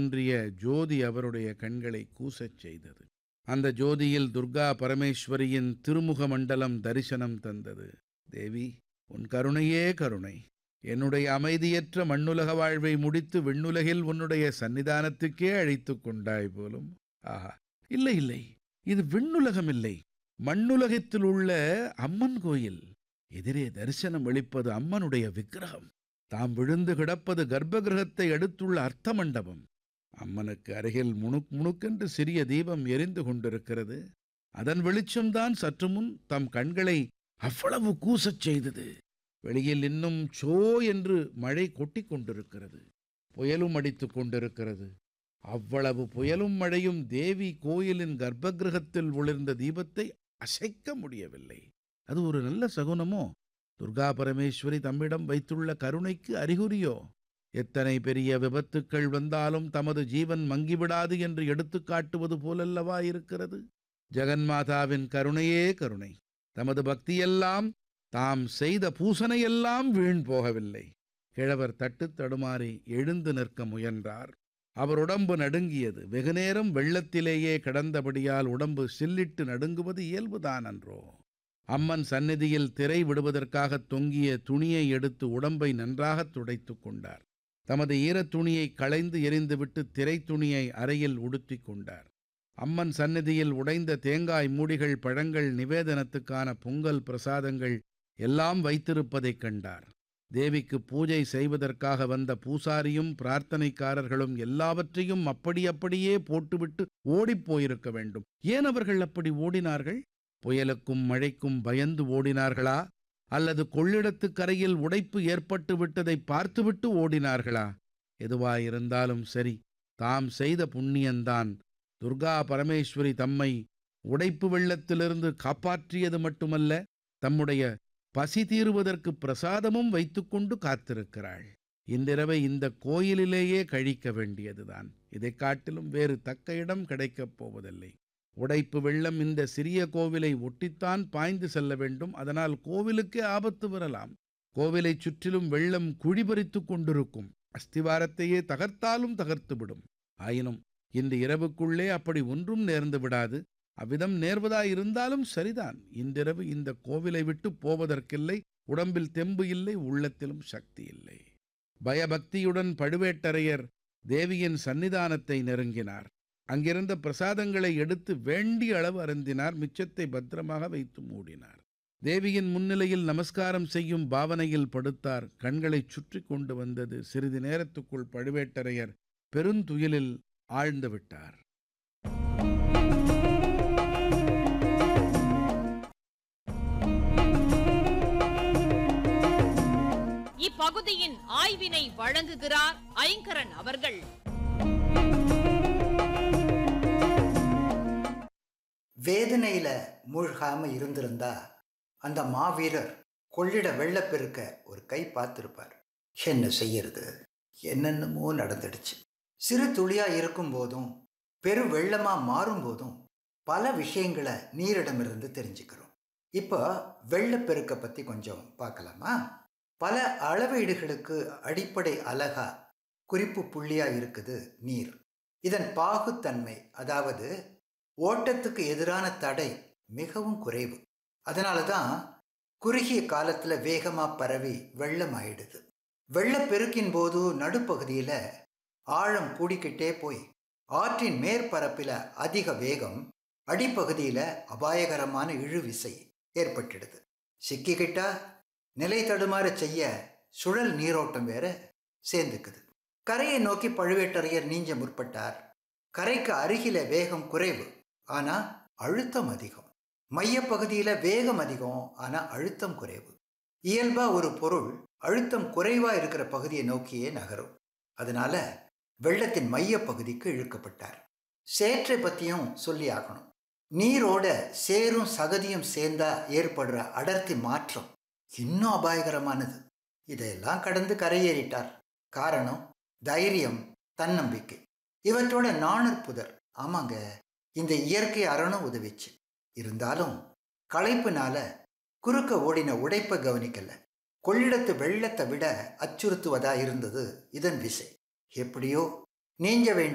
தோன்றிய ஜோதி அவருடைய கண்களை கூசச் செய்தது அந்த ஜோதியில் துர்கா பரமேஸ்வரியின் திருமுக மண்டலம் தரிசனம் தந்தது தேவி உன் கருணையே கருணை என்னுடைய அமைதியற்ற மண்ணுலக வாழ்வை முடித்து விண்ணுலகில் உன்னுடைய சன்னிதானத்துக்கே அழைத்துக் கொண்டாய் போலும் ஆஹா இல்லை இல்லை இது விண்ணுலகம் இல்லை மண்ணுலகத்தில் உள்ள அம்மன் கோயில் எதிரே தரிசனம் அளிப்பது அம்மனுடைய விக்கிரகம் தாம் விழுந்து கிடப்பது கர்ப்பகிரகத்தை அடுத்துள்ள அர்த்த மண்டபம் அம்மனுக்கு அருகில் முணுக் முணுக்கென்று சிறிய தீபம் எரிந்து கொண்டிருக்கிறது அதன் வெளிச்சம்தான் சற்று முன் தம் கண்களை அவ்வளவு கூசச் செய்தது வெளியில் இன்னும் சோ என்று மழை கொட்டிக் கொண்டிருக்கிறது புயலும் அடித்துக் கொண்டிருக்கிறது அவ்வளவு புயலும் மழையும் தேவி கோயிலின் கர்ப்பகிரகத்தில் ஒளிர்ந்த தீபத்தை அசைக்க முடியவில்லை அது ஒரு நல்ல சகுனமோ துர்கா பரமேஸ்வரி தம்மிடம் வைத்துள்ள கருணைக்கு அறிகுறியோ எத்தனை பெரிய விபத்துக்கள் வந்தாலும் தமது ஜீவன் மங்கிவிடாது என்று எடுத்துக் காட்டுவது போலல்லவா இருக்கிறது ஜெகன்மாதாவின் கருணையே கருணை தமது பக்தியெல்லாம் தாம் செய்த பூசனையெல்லாம் வீண் போகவில்லை கிழவர் தட்டுத் தடுமாறி எழுந்து நிற்க முயன்றார் அவர் உடம்பு நடுங்கியது வெகுநேரம் வெள்ளத்திலேயே கிடந்தபடியால் உடம்பு சில்லிட்டு நடுங்குவது இயல்புதான் அன்றோ அம்மன் சந்நிதியில் திரை விடுவதற்காக தொங்கிய துணியை எடுத்து உடம்பை நன்றாக துடைத்துக் கொண்டார் தமது ஈரத் துணியை களைந்து எறிந்துவிட்டு திரை துணியை அறையில் உடுத்திக் கொண்டார் அம்மன் சந்நிதியில் உடைந்த தேங்காய் மூடிகள் பழங்கள் நிவேதனத்துக்கான பொங்கல் பிரசாதங்கள் எல்லாம் வைத்திருப்பதைக் கண்டார் தேவிக்கு பூஜை செய்வதற்காக வந்த பூசாரியும் பிரார்த்தனைக்காரர்களும் எல்லாவற்றையும் அப்படி அப்படியே போட்டுவிட்டு ஓடிப் போயிருக்க வேண்டும் ஏன் அவர்கள் அப்படி ஓடினார்கள் புயலுக்கும் மழைக்கும் பயந்து ஓடினார்களா அல்லது கொள்ளிடத்துக் கரையில் உடைப்பு ஏற்பட்டு விட்டதை பார்த்துவிட்டு ஓடினார்களா எதுவாயிருந்தாலும் சரி தாம் செய்த புண்ணியந்தான் துர்கா பரமேஸ்வரி தம்மை உடைப்பு வெள்ளத்திலிருந்து காப்பாற்றியது மட்டுமல்ல தம்முடைய பசி தீருவதற்கு பிரசாதமும் வைத்துக்கொண்டு காத்திருக்கிறாள் இன்றிரவை இந்த கோயிலிலேயே கழிக்க வேண்டியதுதான் இதைக் காட்டிலும் வேறு தக்க இடம் கிடைக்கப் போவதில்லை உடைப்பு வெள்ளம் இந்த சிறிய கோவிலை ஒட்டித்தான் பாய்ந்து செல்ல வேண்டும் அதனால் கோவிலுக்கே ஆபத்து வரலாம் கோவிலைச் சுற்றிலும் வெள்ளம் குழிபறித்துக் கொண்டிருக்கும் அஸ்திவாரத்தையே தகர்த்தாலும் தகர்த்துவிடும் ஆயினும் இன்று இரவுக்குள்ளே அப்படி ஒன்றும் நேர்ந்து விடாது அவ்விதம் நேர்வதாயிருந்தாலும் சரிதான் இன்றிரவு இந்த கோவிலை விட்டு போவதற்கில்லை உடம்பில் தெம்பு இல்லை உள்ளத்திலும் சக்தி இல்லை பயபக்தியுடன் பழுவேட்டரையர் தேவியின் சன்னிதானத்தை நெருங்கினார் அங்கிருந்த பிரசாதங்களை எடுத்து வேண்டிய அளவு அருந்தினார் மிச்சத்தை பத்திரமாக வைத்து மூடினார் தேவியின் முன்னிலையில் நமஸ்காரம் செய்யும் பாவனையில் படுத்தார் கண்களைச் சுற்றி கொண்டு வந்தது சிறிது நேரத்துக்குள் பழுவேட்டரையர் பெருந்துயிலில் ஆழ்ந்து விட்டார் இப்பகுதியின் ஆய்வினை வழங்குகிறார் ஐங்கரன் அவர்கள் வேதனையில மூழ்காம இருந்திருந்தா அந்த மாவீரர் கொள்ளிட வெள்ளப்பெருக்க ஒரு கை பார்த்திருப்பார் என்ன செய்யறது என்னென்னமோ நடந்துடுச்சு சிறு துளியா இருக்கும் போதும் பெரு வெள்ளமா மாறும் போதும் பல விஷயங்களை நீரிடமிருந்து தெரிஞ்சுக்கிறோம் இப்போ வெள்ளப்பெருக்க பத்தி கொஞ்சம் பார்க்கலாமா பல அளவீடுகளுக்கு அடிப்படை அலகா குறிப்பு புள்ளியா இருக்குது நீர் இதன் பாகுத்தன்மை அதாவது ஓட்டத்துக்கு எதிரான தடை மிகவும் குறைவு அதனால தான் குறுகிய காலத்தில் வேகமாக பரவி வெள்ளம் ஆயிடுது வெள்ளப்பெருக்கின் போது நடுப்பகுதியில் ஆழம் கூடிக்கிட்டே போய் ஆற்றின் மேற்பரப்பில் அதிக வேகம் அடிப்பகுதியில் அபாயகரமான இழுவிசை ஏற்பட்டுடுது சிக்கிக்கிட்டா நிலை தடுமாற செய்ய சுழல் நீரோட்டம் வேற சேர்ந்துக்குது கரையை நோக்கி பழுவேட்டரையர் நீஞ்ச முற்பட்டார் கரைக்கு அருகில வேகம் குறைவு ஆனா அழுத்தம் அதிகம் மையப்பகுதியில வேகம் அதிகம் ஆனா அழுத்தம் குறைவு இயல்பா ஒரு பொருள் அழுத்தம் குறைவா இருக்கிற பகுதியை நோக்கியே நகரும் அதனால வெள்ளத்தின் மையப்பகுதிக்கு இழுக்கப்பட்டார் சேற்றை பத்தியும் சொல்லி ஆகணும் நீரோட சேரும் சகதியும் சேர்ந்தா ஏற்படுற அடர்த்தி மாற்றம் இன்னும் அபாயகரமானது இதையெல்லாம் கடந்து கரையேறிட்டார் காரணம் தைரியம் தன்னம்பிக்கை இவற்றோட நாணற்புதர் ஆமாங்க இந்த இயற்கை அறணும் உதவிச்சு இருந்தாலும் களைப்புனால குறுக்க ஓடின உடைப்பை கவனிக்கல கொள்ளிடத்து வெள்ளத்தை விட அச்சுறுத்துவதா இருந்தது இதன் விசை எப்படியோ நீஞ்ச வேண்டிய